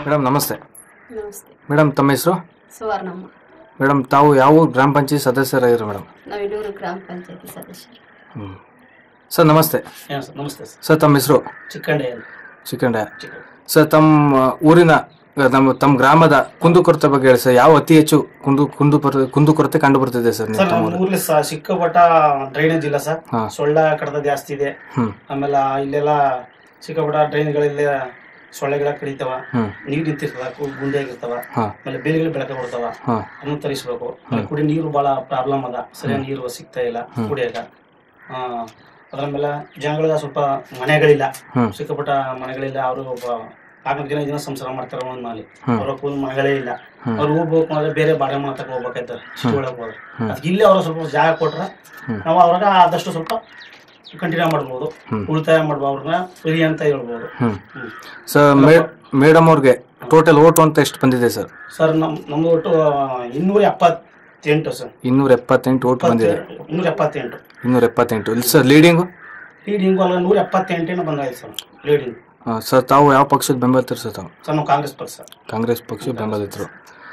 Madam ನಮಸ್ತೆ ನಮಸ್ತೆ madam ತಮ್ಮ ಹೆಸರು ಸುವರ್ಣಮ್ಮ ಮೇಡಮ್ ತಾವು ಯಾವ ಗ್ರಾಮ ಪಂಚಾಯತ್ ಸದಸ್ಯರಾಗಿರೋ ಮೇಡಮ್ ನಾವು ಇಡೂರು ಗ್ರಾಮ ಪಂಚಾಯತಿ ಸದಸ್ಯರು ಹ್ಞೂ ಸರ್ ನಮಸ್ತೆ ಹಾಂ ಸರ್ ನಮಸ್ತೆ ಸರ್ ಸರ್ ತಮ್ಮ ಹೆಸರು ಚಿಕ್ಕಂಡೆ ಚಿಕ್ಕಂಡ ಚಿಕ್ಕ ಸರ್ ತಮ್ಮ ಊರಿನ ನಮ್ಮ ತಮ್ಮ ಗ್ರಾಮದ ಕುಂದುಕೊರತೆ ಬಗ್ಗೆ ಹೇಳಿ ಸರ್ ಯಾವ ಅತಿ ಹೆಚ್ಚು ಕುಂದು ಕುಂದು ಬರ- ಕುಂದುಕೊರತೆ ಕಂಡು ಬರ್ತಿದೆ ಸರ್ ನೀವು ಸರ್ ತಮ್ಮ ನಮ್ಮ ಊರಲ್ಲಿ ಊರ್ಲಿ ಸ ಸಿಕ್ಕಾಪಟ್ಟ ಡ್ರೈನೇಜ್ ಇಲ್ಲ ಸರ್ ಹಾ. ಸೊಳ್ಳ ಕಡದ ಜಾಸ್ತಿ ಇದೆ ಹ್ಮ್ ಆಮೇಲೆ ಇಲ್ಲೆಲ್ಲ ಸಿಕ್ಕಾಪಟ್ಟ ಡ್ರೈನ್ಗಳಲ್ಲಿ ಸೊಳ್ಳೆಗಳ ಕಡಿತಾವ ಹ್ಮ್ ನೀರು ನಿಂತಿರ್ತದ ಕು- ಗುಂಡಿ ಆಗಿರ್ತಾವ ಹಾ ಆಮೇಲೆ ಬೇಲಿಗಳು ಬೆಳಕ ಕೊಡ್ತಾವ ಹಾ ಅದನ್ನು ತರಿಸ್ಬೇಕು ಆಮೇಲೆ ಕುಡಿ ನೀರು ಭಾಳ ಪ್ರಾಬ್ಲಮ್ ಅದ ಸರಿಯಾಗಿ ನೀರು ಸಿಗ್ತಾ ಇಲ್ಲ ಕುಡಿಯಾಕ ಆ, ಅದ್ರ ಮೇಲೆ ಜನಗಳಿಗೆ ಸ್ವಲ್ಪ ಮನೆಗಳಿಲ್ಲ ಹ್ಮ್ ಸಿಕ್ಕಾಪಟ್ಟ ಮನೆಗಳಿಲ್ಲ ಅವರು ನಾಲ್ಕು ಜನ ಜನ ಸಂಸಾರ ಮಾಡ್ತಾರ ಒಂದ್ ಮಾಲಿ ಹ್ಮ್. ಅವ್ರ ಕೂಲ್ ಮನೆಗಳೇ ಇಲ್ಲ ಹ್ಮ್. ಅವ್ರು ಹೋಗ್ಬೇಕು ಅಂದ್ರೆ ಬೇರೆ ಬಾಡಿಗೆ ಮಾತಕ್ಕೆ ಹೋಗ್ಬೇಕಾಯ್ತದೆ ಸಿಟಿ ಒಳಗೆ ಹೋದ್ರೆ ಅದಕ್ಕೆ ಇಲ್ಲೇ ಅವ್ರ ಸ್ವಲ್ಪ ಜಾಗ ಕೊಟ್ರೆ ಹ್ಮ್. ನಾವು ಅವ್ರಾಗ ಆದಷ್ಟು ಸ್ವಲ್ಪ ಕಂಟಿನ್ಯೂ ಮಾಡ್ಬೋದು ಹ್ಮ್. ಉಳಿತಾಯ ಮಾಡ್ಬೋದು ಅವ್ರನ್ನ ಫ್ರೀ ಅಂತ ಹೇಳ್ಬೋದು ಹ್ಮ್ ಹ್ಮ್. ಸರ್ ಮೇ ಮೇಡಮ್ ಅವ್ರಿಗೆ ಟೋಟಲ್ ಓಟು ಅಂತ ಎಷ್ಟು ಬಂದಿದೆ ಸರ್ ಸರ್ ನಮ್ ನಮ್ದು ಒಟ್ಟು ಇನ್ನೂರ ಎಪ್ಪತ್ತೆಂಟು ಸರ್ ಇನ್ನೂರ ಎಪ್ಪತ್ತೆಂಟು ಓಟು ಬಂದಿದೆ ಇನ್ನೂರ ಎಪ್ಪತ್ತೆಂಟು ಇನ್ನೂರ ಎಪ್ಪತ್ತೆಂಟು ಇಲ್ಲಿ ಸರ್ ಲೀಡಿಂಗು ಲೀಡಿಂಗು ಅಲ್ಲ ನೂರ ಎಪ್ಪತ್ತೆಂಟೇನೋ ಬಂದಾಯ್ತು ಸರ್ ಲೀಡಿಂಗ್ ಸರ್ ತಾವು ಯಾವ ಪಕ್ಷದ ಬೆಂಬಲಿತರು ಸರ್ ತಾವು ಸರ್ ನಾವು ಕಾಂಗ್ರೆಸ್ ಪಕ್ಷ ಸರ್ ಕಾಂಗ್ರೆಸ್ ಪಕ್ಷ ಬೆಂಬಲಿತರು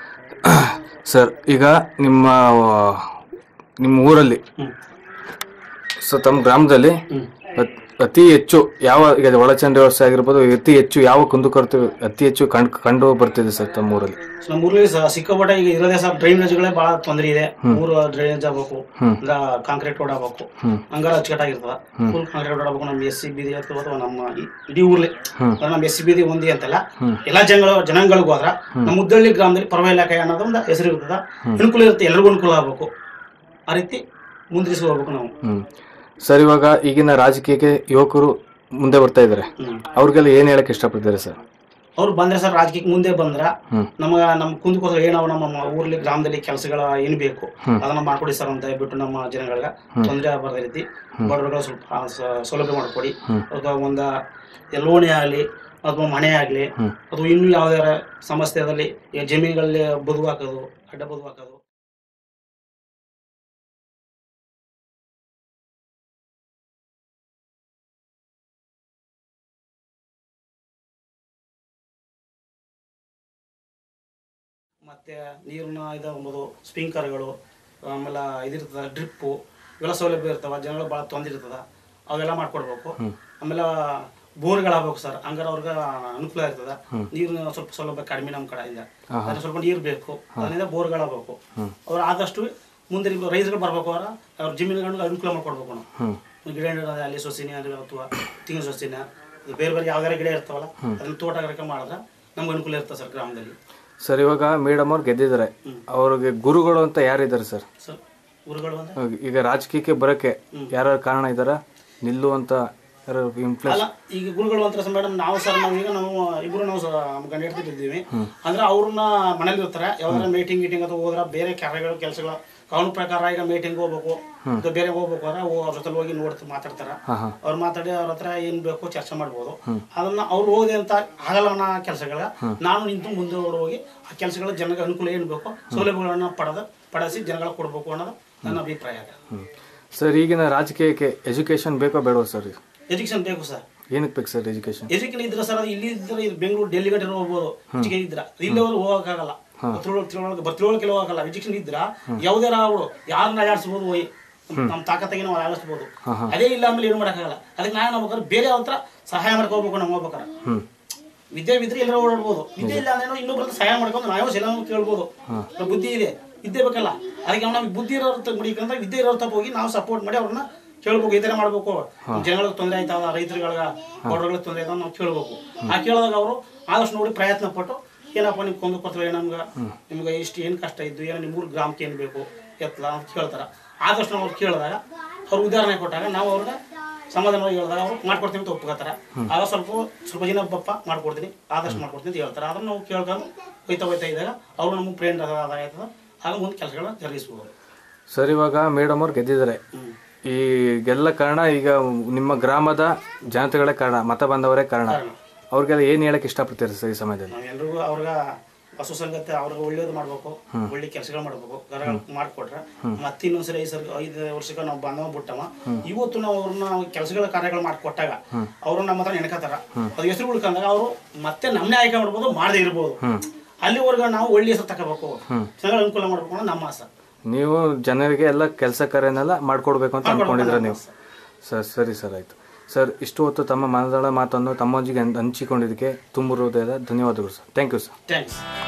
ಸರ್ ಈಗ ನಿಮ್ಮ ನಿಮ್ಮ ಊರಲ್ಲಿ ಹ್ಮ್ ಸೊ ತಮ್ಮ ಗ್ರಾಮದಲ್ಲಿ ಹ್ಮ್ ಅತ್- ಅತಿ ಹೆಚ್ಚು ಯಾವ ಈಗ ಒಳಚಂಡ ವ್ಯವಸ್ಥೆ ಆಗಿರ್ಬೋದು ಅತಿ ಹೆಚ್ಚು ಯಾವ ಕುಂದುಕೊರತೆ ಅತಿ ಹೆಚ್ಚು ಕಂಡು ಕಂಡು ಬರ್ತಿದೆ ಸರ್ ತಮ್ಮ ಊರಲ್ಲಿ ಸೊ ನಮ್ಮ ಊರಲ್ಲಿ ಸ- ಸಿಕ್ಕಾಪಟ್ಟೆ ಈಗ ಇರೋದೇ ಸರ್ ಡ್ರೈನೇಜ್ಗಳೇ ಭಾಳ ತೊಂದರೆ ಇದೆ ಊರು ಡ್ರೈನೇಜ್ ಆಗ್ಬೇಕು ಹ್ಮ್. ಇಲ್ಲ ಕಾಂಕ್ರೀಟ್ ರೋಡ್ ಆಗ್ಬೇಕು ಹ್ಮ್ ಹಂಗಾರ ಅಚ್ಚುಕಟ್ಟಾಗಿರ್ತದ ಫುಲ್ ಕಾಂಕ್ರೀಟ್ ರೋಡ್ ಆಗ್ಬೇಕು ನಮ್ಮ ಎಸ್ ಸಿ ಬೀದಿ ಅಥವಾ ಅಥವಾ ನಮ್ಮ ಈ- ಇಡೀ ಊರ್ಲಿ ಹ್ಮ್. ಅಂದ್ರೆ ನಮ್ಮ ಎಸ್ ಸಿ ಬೀದಿ ಒಂದಿ ಅಂತಲ್ಲ ಹ್ಮ್. ಎಲ್ಲಾ ಜನಗಳು ಜನಾಂಗಗಳಿಗೂ ಹೋದ್ರ ನಮ್ಮ ಮುದ್ದಳ್ಳಿ ಗ್ರಾಮದಲ್ಲಿ ಪರವ ಇಲಾಖೆ ಅನ್ನೋದು ಒಂದು ಹೆಸರು ಇರ್ತದ ಅನುಕೂಲ ಇರುತ್ತೆ ಎಲ್ರಿಗೂ ಅನುಕೂಲ ಆಗ್ಬೇಕು ಆ ರೀತಿ ಮುಂದ್ರಿಸಿ ಹೋಗ್ಬೇಕು ನಾವು ಹ್ಮ್ ಸರ್ ಇವಾಗ ಈಗಿನ ರಾಜಕೀಯಕ್ಕೆ ಯುವಕರು ಮುಂದೆ ಬರ್ತಾ ಇದ್ದಾರೆ ಹ್ಮ್ ಅವ್ರಿಗೆಲ್ಲ ಏನು ಹೇಳಕ್ ಇಷ್ಟಪಡ್ತಾರೆ ಸರ್ ಅವ್ರು ಬಂದ್ರೆ ಸರ್ ರಾಜಕೀಯಕ್ಕೆ ಮುಂದೆ ಬಂದ್ರ ಹ್ಮ್ ನಮಗ ನಮ್ಮ ಕುಂದಕೋಸ್ಕರ ಏನವ ನಮ್ಮ ಮ- ಊರ್ಲಿ ಗ್ರಾಮದಲ್ಲಿ ಕೆಲಸಗಳ ಏನ್ ಬೇಕು ಹ್ಮ್. ಅದನ್ನ ಮಾಡ್ಕೊಡಿ ಸರ್ ಅಂತ ಹೇಳ್ಬಿಟ್ಟು ನಮ್ಮ ಜನಗಳಿಗೆ ತೊಂದರೆ ಆಗಬಾರ್ದ ರೀತಿ ಬಡವರುಗಳ ಸ್ವಲ್ಪ ಆ, ಸ- ಸೌಲಭ್ಯ ಮಾಡ್ಕೊಡಿ ಹ್ಮ್. ಅಥವಾ ಒಂದ ಲೋಣಿ ಆಗಲಿ ಅಥವಾ ಮನೆ ಆಗಲಿ ಹ್ಮ್. ಅಥವಾ ಇನ್ನೂ ಯಾವ್ದಾರ ಸಮಸ್ಯೆದಲ್ಲಿ ಈ ಜಮೀನುಗಳಲ್ಲಿ ಬದುಕು ಹಾಕೋದು ಅಡ್ಡ ಬದುಕು ಹಾಕೋದು ಮತ್ತೆ ನೀರಿನ ಇದು ಅಂಬೋದು ಸ್ಪ್ರಿಂಕರ್ಗಳು ಆಮೇಲೆ ಇದಿರ್ತದ ಡ್ರಿಪ್ಪು ಇವೆಲ್ಲ ಸೌಲಭ್ಯ ಇರ್ತಾವ ಜನಗಳು ಭಾಳ ತೊಂದರೆ ಇರ್ತದ ಅವೆಲ್ಲ ಮಾಡ್ಕೊಡ್ಬೇಕು ಆಮೇಲೆ ಬೋರ್ಗಳಾಗಬೇಕು ಸರ್ ಹಂಗಾರೆ ಅವ್ರಿಗೆ ಅನುಕೂಲ ಇರ್ತದ ನೀರಿನ ಸ್ವಲ್ಪ ಸೌಲಭ್ಯ ಕಡಿಮೆ ನಮ್ಮ ಕಡೆಯಿಂದ ಅದ್ರ ಸ್ವಲ್ಪ ನೀರು ಬೇಕು ಅದರಿಂದ ಬೋರ್ಗಳಾಗಬೇಕು ಅವ್ರು ಆದಷ್ಟು ಮುಂದೆ ನಿಮ್ಮ ರೈತರು ಬರ್ಬೇಕು ಅವ್ರ ಅವ್ರ ಜಮೀನುಗಳಿಗೆ ಅನುಕೂಲ ಮಾಡ್ಕೊಡ್ಬೇಕು ನಾವು ಹ್ಮ್ ಗಿಡ ನೆಡೋದು ಅಲ್ಲಿ ಸೊಸಿನ ಅಥವಾ ತೆಂಗಿನ ಸೊಸಿನ ಇದು ಬೇರೆ ಬೇರೆ ಯಾವ್ದಾರ ಗಿಡ ಇರ್ತಾವಲ್ಲ ಅದನ್ನ ತೋಟಗಾರಿಕೆ ಮಾಡಿದ್ರೆ ನಮ್ಗೆ ಅನುಕೂಲ ಇರ್ತದೆ ಸರ್ ಗ್ರಾಮದಲ್ಲಿ ಸರ್ ಇವಾಗ ಮೇಡಮ್ ಅವ್ರು ಗೆದ್ದಿದ್ದಾರೆ ಅವ್ರಿಗೆ ಗುರುಗಳು ಅಂತ ಯಾರಿದ್ದಾರೆ ಸರ್ ಸರ್ ಊರುಗಳು ಅಂದ್ರೆ ಈಗ ರಾಜಕೀಯಕ್ಕೆ ಬರಕ್ಕೆ ಯಾರು ಕಾರಣ ಇದ್ದಾರ ನಿಲ್ಲುವಂತ ಯಾರು ಇನ್ಫ್ಲೂಯೆನ್ಸ್ ಅಲ್ಲ ಈಗ ಗುರುಗಳು ಅಂತ ಮೇಡಮ್ ನಾವು ಸರ್ ನಾವು ಈಗ ನಾವು ಇಬ್ರು ನಾವು ಸ- ನಮ್ಮ ಗಂಡ ಇರ್ತಿದ್ದೀವಿ ಅಂದ್ರೆ ಅವ್ರನ್ನ ಮನೇಲಿ ಇರ್ತಾರೆ ಯಾವ್ದಾರ ಮೀಟಿಂಗ್ ಗೀಟಿಂಗ್ ಅಥವಾ ಹೋದ್ರ ಬೇರೆ ಕಾರ್ಯಗಳು ಕೆಲಸಗಳ ಕಾನೂನು ಪ್ರಕಾರ ಈಗ ಮೀಟಿಂಗ್ ಹೋಗ್ಬೇಕು ಅಥವಾ ಬೇರೆ ಹೋಗ್ಬೇಕು ಅಂದ್ರೆ ಅವು ಅವ್ರ ಜೊತೆ ಹೋಗಿ ನೋಡ್ತಾ ಮಾತಾಡ್ತಾರ ಹಾ ಹಾ ಅವ್ರು ಮಾತಾಡಿ ಅವ್ರ ಹತ್ರ ಏನ್ ಬೇಕು ಚರ್ಚೆ ಮಾಡ್ಬೋದು ಅದನ್ನ ಅವ್ರು ಹೋದೆ ಅಂತ ಆಗಲ್ಲ ಅನ್ನೋ ಕೆಲಸಗಳ ನಾನು ನಿಂತು ಮುಂದೆ ಹೋಗಿ ಆ ಕೆಲಸಗಳ ಜನರಿಗೆ ಅನುಕೂಲ ಏನ್ ಬೇಕು ಸೌಲಭ್ಯಗಳನ್ನ ಪಡೆದ ಪಡಿಸಿ ಜನಗಳ ಕೊಡ್ಬೇಕು ಅನ್ನೋದು ನನ್ನ ಅಭಿಪ್ರಾಯ ಹ್ಮ್ ಸರ್ ಈಗಿನ ರಾಜಕೀಯಕ್ಕೆ ಎಜುಕೇಶನ್ ಬೇಕೋ ಬೇಡವಾ ಸರ್ ಎಜುಕೇಶನ್ ಬೇಕು ಸರ್ ಏನಕ್ಕೆ ಬೇಕು ಸರ್ ಎಜುಕೇಶನ್ ಎಜುಕೇಶನ್ ಇದ್ರೆ ಸರ್ ಅದು ಇಲ್ಲಿ ಇದ್ರೆ ಇದು ಬೆಂಗಳೂರು ಡೆಲ್ಲಿ ಗಂಟೆ ಹೋಗ್ಬೋದು ಎಜುಕೇಶನ್ ಇದ್ರ ಇಲ್ಲಿವರೆಗೂ ಹೋಗಕ್ಕಾಗಲ್ಲ ತಿಳುವಳಿಕೆ ತಿಳುವಳಿಕೆ ತಿಳುವಳಿಕೆ ಹೋಗಲ್ಲ ಎಜುಕೇಶನ್ ಇದ್ರ ಯಾವ್ದಾರ ಅವಳು ಯಾರನ್ನ ಆಡಿಸ್ಬೋದು ಹೋಗಿ ನಮ್ಮ ತಾಕತ್ತಾಗಿ ನಾವು ಆಡಿಸ್ಬೋದು ಅದೇ ಇಲ್ಲ ಆಮೇಲೆ ಏನು ಮಾಡೋಕ್ಕಾಗಲ್ಲ ಅದಕ್ಕೆ ನಾನು ಹೋಗ್ಬೇಕಾದ್ರೆ ಬೇರೆ ಹತ್ರ ಸಹಾಯ ಮಾಡ್ಕೊ ಹೋಗ್ಬೇಕು ನಾವು ಹೋಗ್ಬೇಕಾರೆ ಹ್ಮ್ ವಿದ್ಯೆ ಇದ್ರೆ ಎಲ್ಲರೂ ಓಡಾಡ್ಬೋದು ವಿದ್ಯೆ ಇಲ್ಲ ಅಂದ್ರೆ ಇನ್ನೊಬ್ರ ಹತ್ರ ಸಹಾಯ ಮಾಡ್ಕೊಂಡು ನಾವು ಸಲ ಕೇಳ್ಬೋದು ನಮ್ಮ ಬುದ್ಧಿ ಇದೆ ವಿದ್ಯೆ ಬೇಕಲ್ಲ ಅದಕ್ಕೆ ನಾವು ನಮಗೆ ಬುದ್ಧಿ ಇರೋರ್ ಮುಡಿಕಂದ್ರೆ ವಿದ್ಯೆ ಇರೋರ್ ತಪ್ಪ ಹೋಗಿ ನಾವು ಸಪೋರ್ಟ್ ಮಾಡಿ ಅವ್ರನ್ನ ಕೇಳ್ಬೇಕು ಈ ಥರ ಮಾಡ್ಬೇಕು ಜನಗಳಿಗೆ ತೊಂದರೆ ಆಯ್ತದ ರೈತರುಗಳಿಗೆ ಬಡವರಿಗೆ ತೊಂದರೆ ಆಯ್ತದ ನಾವು ಕೇಳ್ಬೇಕು ಆ ಕೇಳಿದಾಗ ಅವರು ಆದಷ್ಟು ನೋಡಿ ಪ್ರಯತ್ನ ಪಟ್ಟು ಏನಪ್ಪ ನಿಮ್ಗೆ ಕೊಂದು ಕೊಡ್ತಾರೆ ನಮ್ಗೆ ನಿಮ್ಗೆ ಇಷ್ಟು ಏನು ಕಷ್ಟ ಇದ್ದು ಏನೋ ನಿಮ್ಮ ಊರು ಗ್ರಾಮಕ್ಕೆ ಏನು ಬೇಕು ಎತ್ತಲ ಅಂತ ಕೇಳ್ತಾರೆ ಆದಷ್ಟು ನಾವು ಅವ್ರು ಕೇಳಿದಾಗ ಅವ್ರು ಉದಾಹರಣೆ ಕೊಟ್ಟಾಗ ನಾವು ಅವ್ರಿಗೆ ಸಮಾಧಾನವಾಗಿ ಹೇಳಿದಾಗ ಅವ್ರು ಮಾಡ್ಕೊಡ್ತೀನಿ ಅಂತ ಒಪ್ಕೋತಾರ ಆಗ ಸ್ವಲ್ಪ ಸ್ವಲ್ಪ ಜನ ಬಪ್ಪ ಮಾಡ್ಕೊಡ್ತೀನಿ ಆದಷ್ಟು ಮಾಡ್ಕೊಡ್ತೀನಿ ಅಂತ ಹೇಳ್ತಾರೆ ಅದನ್ನ ನಾವು ಕೇಳ್ಕೊಂಡು ಹೋಯ್ತಾ ಹೋಯ್ತಾ ಇದ್ದಾಗ ಅವರು ನಮಗೆ ಪ್ರೇರಣೆ ಆದಾಗ ಆಯ್ತದ ಆಗ ಮುಂದೆ ಕೆಲಸಗಳನ್ನ ಜರುಗಿಸ್ಬೋದು ಸರ್ ಇವಾಗ ಮೇಡಮ್ ಅವ್ರು ಗೆದ್ದಿದ್ದಾರೆ ಹ್ಮ್. ಈ ಗೆಲ್ಲ ಕಾರಣ ಈಗ ನಿಮ್ಮ ಗ್ರಾಮದ ಜನತೆಗಳೇ ಕಾರಣ ಮತ ಬಂದವರೇ ಕಾರಣ ಅವ್ರಿಗೆಲ್ಲ ಏನು ಹೇಳಕ್ ಇಷ್ಟಪಡ್ತೀರಿ ಸರ್ ಈ ಸಮಯದಲ್ಲಿ ನಾವೆಲ್ರಿಗೂ ಅವ್ರಿಗೆ ಹಸು ಸಂಗತಿ ಅವ್ರಿಗೆ ಒಳ್ಳೇದು ಮಾಡ್ಬೇಕು ಒಳ್ಳೆ ಕೆಲಸಗಳು ಮಾಡ್ಬೇಕು ಗರಗಳು ಮಾಡ್ಕೊಟ್ರೆ ಮತ್ತೆ ಇನ್ನೊಂದ್ಸರಿ ಐದು ಸರಿ ಐದು ವರ್ಷಕ್ಕೆ ನಾವು ಬಂದವ ಬಿಟ್ಟವ ಇವತ್ತು ನಾವು ಅವ್ರನ್ನ ಕೆಲಸಗಳ ಕಾರ್ಯಗಳು ಮಾಡ್ಕೊಟ್ಟಾಗ ಅವರು ನಮ್ಮ ಹತ್ರ ನೆನಕತ್ತಾರ ಅದು ಹೆಸರು ಉಳ್ಕೊಂಡಾಗ ಅವರು ಮತ್ತೆ ನಮ್ಮನ್ನೇ ಆಯ್ಕೆ ಮಾಡ್ಬೋದು ಮಾಡದೇ ಇರ್ಬೋದು ಅಲ್ಲಿವರೆಗೂ ನಾವು ಒಳ್ಳೆ ಹೆಸರು ತಗೋಬೇಕು ಚೆನ್ನಾಗಿ ಅನುಕೂಲ ಮಾಡ್ಬೇಕು ಅನ್ನೋದು ನಮ್ಮ ಆಸೆ ನೀವು ಜನರಿಗೆ ಎಲ್ಲ ಕೆಲಸ ಕಾರ್ಯನೆಲ್ಲ ಮಾಡ್ಕೊಡ್ಬೇಕು ಅಂತ ಅನ್ಕೊಂಡಿದ್ರ ನೀವು ಸರ್ ಸರಿ ಸರ್ ಆಯ್ತು ಸರ್ ಇಷ್ಟು ಹೊತ್ತು ತಮ್ಮ ಮನದಾಳ ಮಾತನ್ನು ತಮ್ಮೊಂದಿಗೆ ಹಂಚಿಕೊಂಡಿದ್ದಕ್ಕೆ ತುಂಬ ಹೃದಯದ ಧನ್ಯವಾದಗಳು sir thank you sir thanks